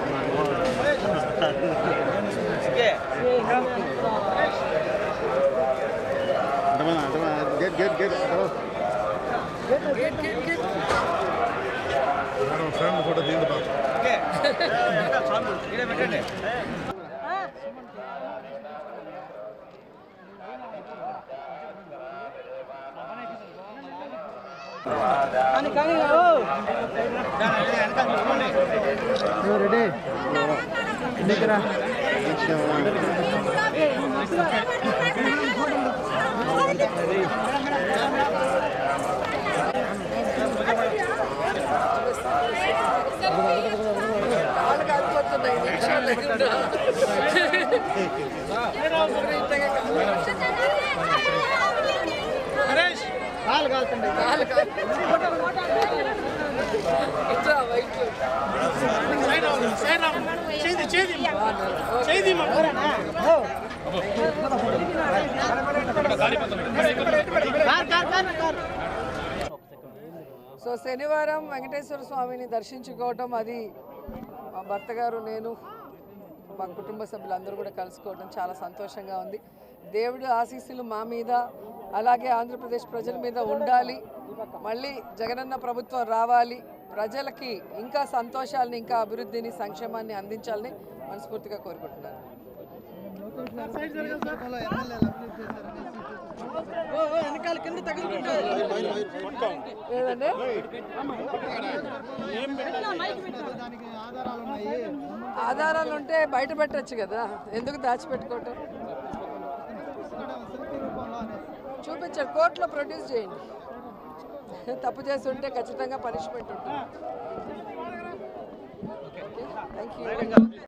get get get madam friend photo తీయండి బాబు ready దగ్గర వాళ్ళు కాలిపోతున్నాయి నిమిషాలు లేకుండా కాలు కాలు ఇట్లా వైట్లు సో శనివారం వెంకటేశ్వర స్వామిని దర్శించుకోవటం అది మా భర్త గారు నేను మా కుటుంబ సభ్యులందరూ కూడా కలుసుకోవడం చాలా సంతోషంగా ఉంది దేవుడు ఆశీస్సులు మా మీద అలాగే ఆంధ్రప్రదేశ్ ప్రజల మీద ఉండాలి మళ్ళీ జగనన్న ప్రభుత్వం రావాలి ప్రజలకి ఇంకా సంతోషాలని ఇంకా అభివృద్ధిని సంక్షేమాన్ని అందించాలని మనస్ఫూర్తిగా కోరుకుంటున్నాను ఏదండి ఆధారాలు ఉంటే బయట పెట్టచ్చు కదా ఎందుకు దాచిపెట్టుకోవటం చూపించారు కోర్టులో ప్రొడ్యూస్ చేయండి తప్పు చేసి ఉంటే ఖచ్చితంగా పనిష్మెంట్ ఉంటుంది థ్యాంక్ యూ